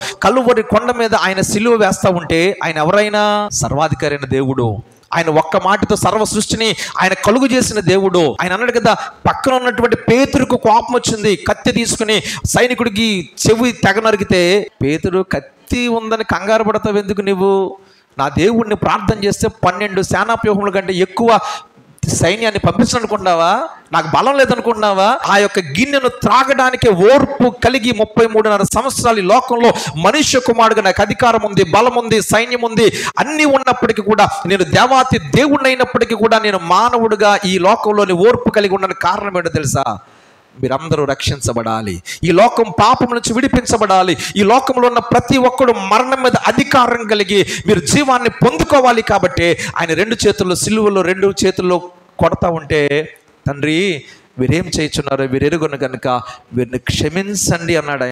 కలువరి కొండ మీద ఆయన సిలువ వేస్తా ఉంటే ఆయన ఎవరైనా సర్వాధికారి అయిన దేవుడు ఆయన ఒక్క మాటతో సర్వ సృష్టిని ఆయన కలుగు చేసిన దేవుడు ఆయన అన్నాడు కదా పక్కన ఉన్నటువంటి పేతురుకు కోపం వచ్చింది కత్తి తీసుకుని సైనికుడికి చెవి తెగ నరికితే పేతురు కత్తి ఉందని కంగారు పడతావు ఎందుకు నువ్వు నా దేవుణ్ణి ప్రార్థన చేస్తే పన్నెండు సేనాప్యూహముల కంటే ఎక్కువ సైన్యాన్ని పంపించాలనుకుంటున్నావా నాకు బలం లేదనుకుంటున్నావా ఆ యొక్క గిన్నెను త్రాగడానికి ఓర్పు కలిగి ముప్పై మూడున్నర సంవత్సరాలు ఈ లోకంలో మనుష్య కుమారుడుగా నాకు అధికారం ఉంది బలం ఉంది సైన్యం ఉంది అన్నీ ఉన్నప్పటికీ కూడా నేను దేవాతి దేవుణ్ణి అయినప్పటికీ కూడా నేను మానవుడిగా ఈ లోకంలోని ఓర్పు కలిగి ఉండడానికి కారణం ఏంటో తెలుసా మీరందరూ రక్షించబడాలి ఈ లోకం పాపం నుంచి విడిపించబడాలి ఈ లోకంలో ఉన్న ప్రతి ఒక్కడు మరణం మీద అధికారం కలిగి మీరు జీవాన్ని పొందుకోవాలి కాబట్టి ఆయన రెండు చేతుల్లో సిలువలో రెండు చేతుల్లో కొడతా ఉంటే తండ్రి వీరేం చేయించున్నారో వీరు ఎరుగును కనుక వీరిని క్షమించండి అన్నాడు ఆయన